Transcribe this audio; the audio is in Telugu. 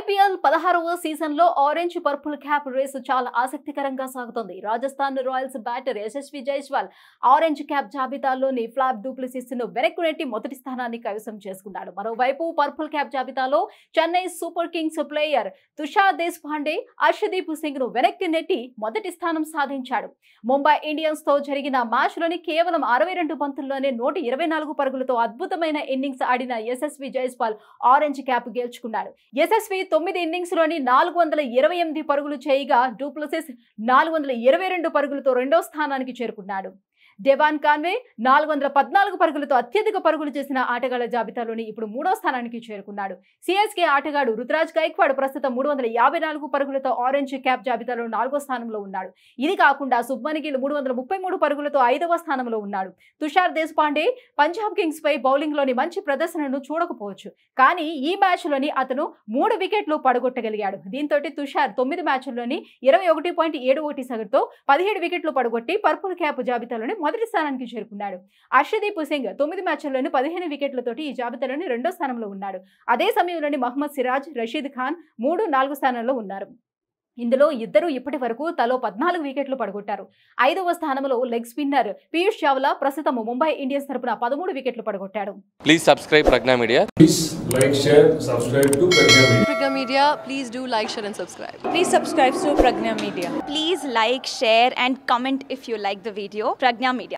ఐపీఎల్ పదహారవ సీజన్ లో ఆరెంజ్ పర్పుల్ క్యాప్ రేసు చాలా ఆసక్తికరంగా సాగుతోంది Rajasthan Royals batter Yashasvi Jaiswal orange cap జాబితాలోని ఫ్లాప్ డూప్లిసిస్ ను వెనక్కు నెట్టి మొదటి స్థానాన్ని కైవసం చేసుకున్నాడు మరోవైపు పర్పుల్ క్యాప్ జాబితాలో Chennai Super Kings player Tushar Deshpande Harshdeep Singh ను వెనక్కి నెట్టి మొదటి స్థానం సాధించాడు ముంబై ఇండియన్స్ తో జరిగిన మ్యాచ్ లోని కేవలం అరవై రెండు బంతుల్లోనే నూట ఇరవై నాలుగు పరుగులతో అద్భుతమైన ఇన్నింగ్స్ ఆడిన యశస్వి జైస్వాల్ ఆరెంజ్ క్యాప్ గెలుచుకున్నాడు యశస్వి తొమ్మిది ఇన్నింగ్స్ లోని నాలుగు వందల ఇరవై ఎనిమిది పరుగులు చేయగా డూప్లసిస్ నాలుగు వందల ఇరవై రెండు పరుగులతో రెండో స్థానానికి చేరుకున్నాడు దేవాన్ కాన్వే నాలుగు వందల పద్నాలుగు పరుగులతో అత్యధిక పరుగులు చేసిన ఆటగాళ్ల జాబితాలోని ఇప్పుడు మూడో స్థానానికి చేరుకున్నాడు సిఎస్కే ఆటగాడు రుతురాజ్ గైక్వాడ్ ప్రస్తుతం మూడు వందల యాభై నాలుగు పరుగులతో ఆరెంజ్ క్యాప్ జాబితాలో నాలుగో స్థానంలో ఉన్నాడు ఇది కాకుండా సుబ్మన్ గిల్ మూడు వందల ముప్పై మూడు పరుగులతో ఐదవ స్థానంలో ఉన్నాడు తుషార్ దేశపాండే పంజాబ్ కింగ్స్ పై బౌలింగ్ లోని మంచి ప్రదర్శనను చూడకపోవచ్చు కానీ ఈ మ్యాచ్ లోని అతను మూడు వికెట్లు పడగొట్టగలిగాడు దీంతో తుషార్ తొమ్మిది మ్యాచ్ల్లోని ఇరవై ఒకటి పాయింట్ ఏడు ఒకటి సగటుతో పదిహేడు వికెట్లు పడగొట్టి పర్పుల్ క్యాప్ జాబితాలోని మొదటి స్థానానికి చేరుకున్నాడు హర్షదీప్ సింగ్ తొమ్మిది మ్యాచ్ల్లోని పదిహేను వికెట్లతోటి ఈ జాబితాలోని రెండో స్థానంలో ఉన్నాడు అదే సమయంలోని మహమ్మద్ సిరాజ్ రషీద్ ఖాన్ మూడు నాలుగు స్థానాల్లో ఉన్నారు ఇందులో ఇద్దరు ఇప్పటి వరకు తలో పద్నాలుగు వికెట్లు పడగొట్టారు ఐదవ స్థానంలో లెగ్ స్పిన్నర్ పీయూష్ చావ్లా ప్రస్తుతం ముంబై ఇండియన్స్ తరపున పదమూడు వికెట్లు పడగొట్టాడు Please subscribe Pragna Media. Please like, share, subscribe to Pragya Media. Pragya Media, please do like, share, and subscribe. Please subscribe to Pragna Media. Please like, share, and comment if you like the video. Pragna Media.